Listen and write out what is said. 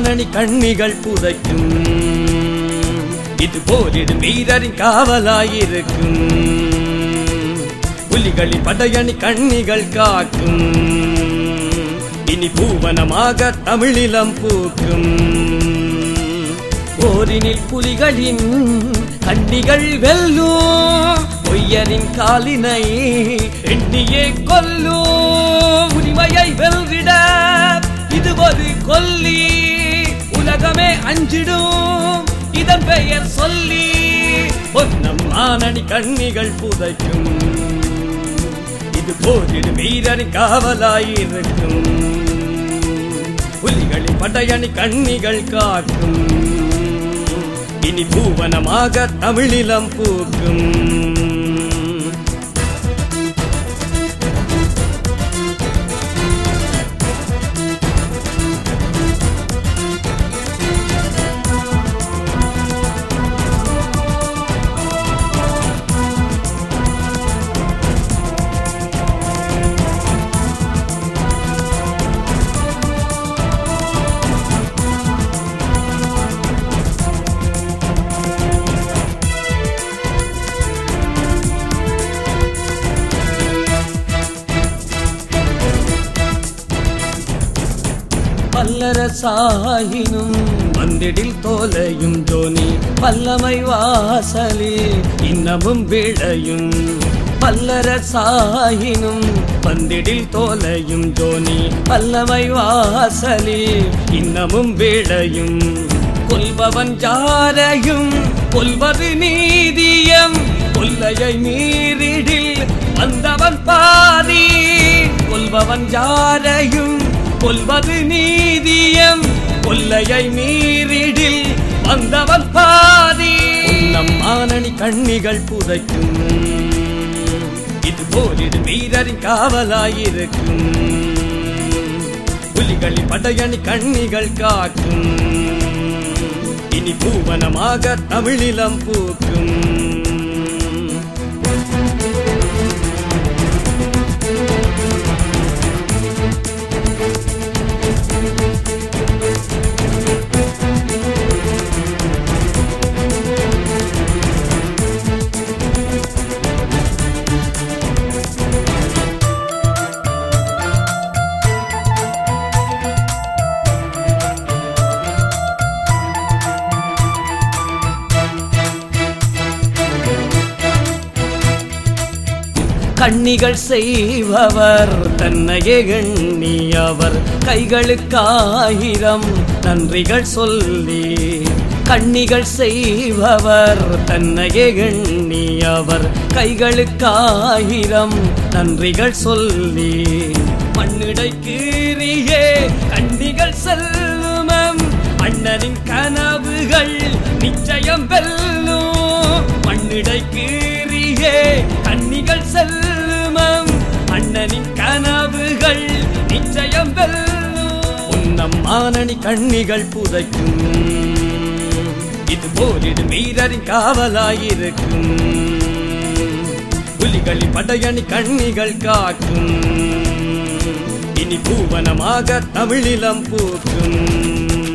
மானணி கண்ணிகள் புதைக்கும் இது போரிடும் வீரரின் காவலாயிருக்கும் புலிகளின் படையணி கண்ணிகள் காக்கும் இனி பூவனமாக தமிழிலம் பூக்கும் போரினில் புலிகளின் கண்ணிகள் வெல்லும் பொய்யரின் காலினை எண்ணியே கொல்லும் உரிமையை வெல்விட இது ஒரு கொல்லி உலகமே அஞ்சிடும் இதன் பெயர் சொல்லி பொன்னம் ஆனணி கண்ணிகள் புதைக்கும் இது போரிடு வீரரின் காவலாயிருக்கும் புலிகளின் படையணி கண்ணிகள் காக்கும் இனி பூவனமாக தமிழிலம் பூக்கும் பல்லரசாயினும் வந்திடில் தோலையும் ஜோனி பல்லமை வாசலில் இன்னமும் விளையும் பல்லரசாயினும் வந்திடில் தோலையும் ஜோனி பல்லமை வாசலில் இன்னமும் விளையும் கொல்பவன் ஜாரையும் கொல்வது நீதியம் கொல்லையை மீறிடில் வந்தவன் பாதி கொல்பவன் ஜாரையும் கொல்வது நீதியம் கொல்லையை மீறிடில் வந்தவன் பாதி நம் ஆனணி கண்ணிகள் புதைக்கும் இது போரிடு வீரரின் காவலாயிருக்கும் புலிகளின் படையணி கண்ணிகள் காக்கும் இனி பூவனமாக தமிழிலம் பூக்கும் கண்ணிகள் செய்பவர் தன்னையே எண்ணியவர் கைகளுக்காயிரம் நன்றிகள் சொல்லி கண்ணிகள் செய்பவர் தன்னையே எண்ணியவர் கைகளுக்காயிரம் நன்றிகள் சொல்லி மண்ணிடை கீறியே கண்ணிகள் செல்லுமம் அண்ணனின் கனவுகள் நிச்சயம் வெல்லும் மண்ணிடை கீறியே கண்ணிகள் செல்லுமம் அண்ணனின் கனவுகள் நிச்சயம் வெல்லும் உன்னம் மானணி கண்ணிகள் புதைக்கும் இது போரிடு வீரரின் காவலாயிருக்கும் புலிகளின் படையணி கண்ணிகள் காக்கும் இனி பூவனமாக தமிழிலம் பூக்கும்